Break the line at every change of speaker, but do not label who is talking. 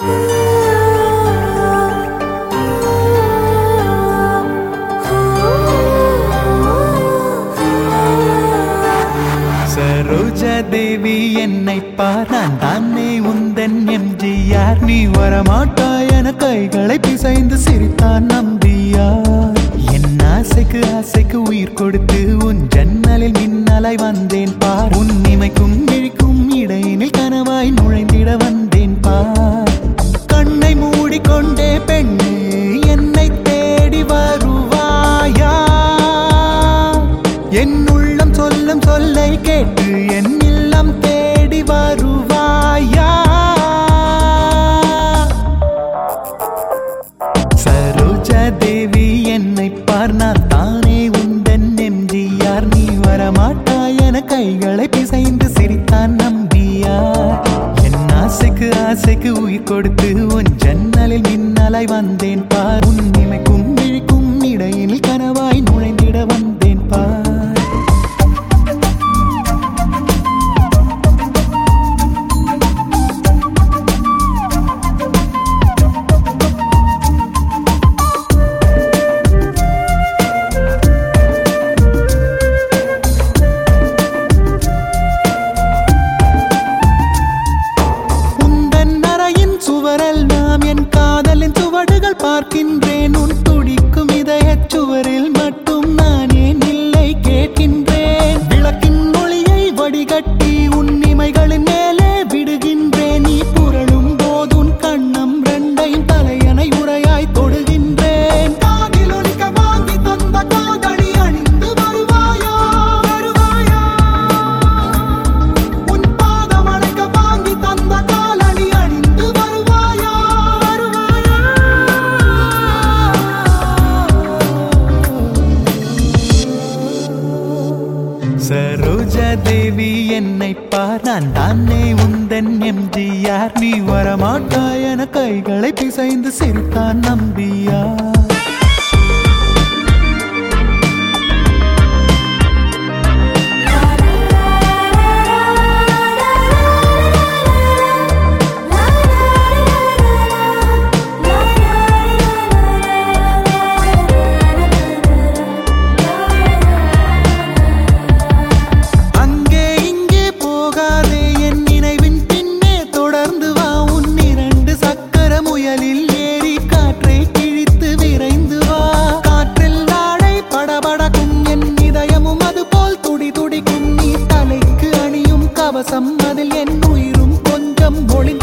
சரோஜா தேவி என்னை பார் நான் தானே உந்தன் எம்ஜிஆர் நீ வரமாட்டாய் என கைகளை பிசைந்து சிரித்தான் நம்பியார் என் ஆசைக்கு ஆசைக்கு உயிர் கொடுத்து உன் ஜன்னலில் மின்னலாய் வந்தேன் பார் உன் இமைக்கும் விழிக்கும் இடையினில் கனவாய் நுழைந்திட வந்தேன் பார் கண்ணை மூடிக்கொண்டே பெண்ணே என்னை தேடி வருவாயா என் உள்ளம் சொல்லும் சொல்லை கேட்டு என் இல்லம் தேடி வருவாயா சரோஜா தேவி என்னை பார் நான் தானே உந்தன் எம்ஜிஆர் நீ வரமாட்டாய் என கைகளை பிசைந்து சிரித்தான் நம்பியார் என் ஆசைக்கு ஆசைக்கு உயிர் கொடுத்து உன் ஜன்னலில் மின்னலாய் வந்தேன் பார் உன் இமைக்கும் விழிக்கும் இடையினில் கனவாய் நுழைந்திட வந்தேன் பார் உந்தன் அறையின் சுவரெல்லாம் என் காதலின் சுவடுகள் பார்க்கின்றேன் உன் துடிக்கும் இதயச் சுவரில் மட்டும் நான் ஏன் இல்லை கேட்கின்றேன் விளக்கின் ஒளியை வடிகட்டி உன் இமைகளின் மேலே விடுகின்றேன் நீ புரளும் போது உன் கண்ணம் ரெண்டையும் தலையணை உரையாய் தொடுகின்றேன் காதில் ஒலிக்க வாங்கி தந்த காதணி அணிந்து வருவாயா வருவாயா உன் பாதம் அணைக்க வாங்கி தந்த காலணி அணிந்து வருவாயா வருவாயா சரோஜா தேவி என்னை பார் நான் தானே உந்தன் எம்ஜிஆர் நீ வரமாட்டாய் என கைகளை பிசைந்து சிரித்தான் நம்பியார் அங்கே இங்கே போகாதே என் நினைவின் பின்னே தொடர்ந்து வா உன் இரண்டு சக்கர முயலில் ஏறி காற்றை கிழித்து விரைந்து வா காற்றில் நாளை படபடக்கும் என் இதயமும் அது போல் துடி துடிக்கும் நீ தலைக்கு அணியும் கவசம் அதில் என் உயிரும் கொஞ்சம் ஒளி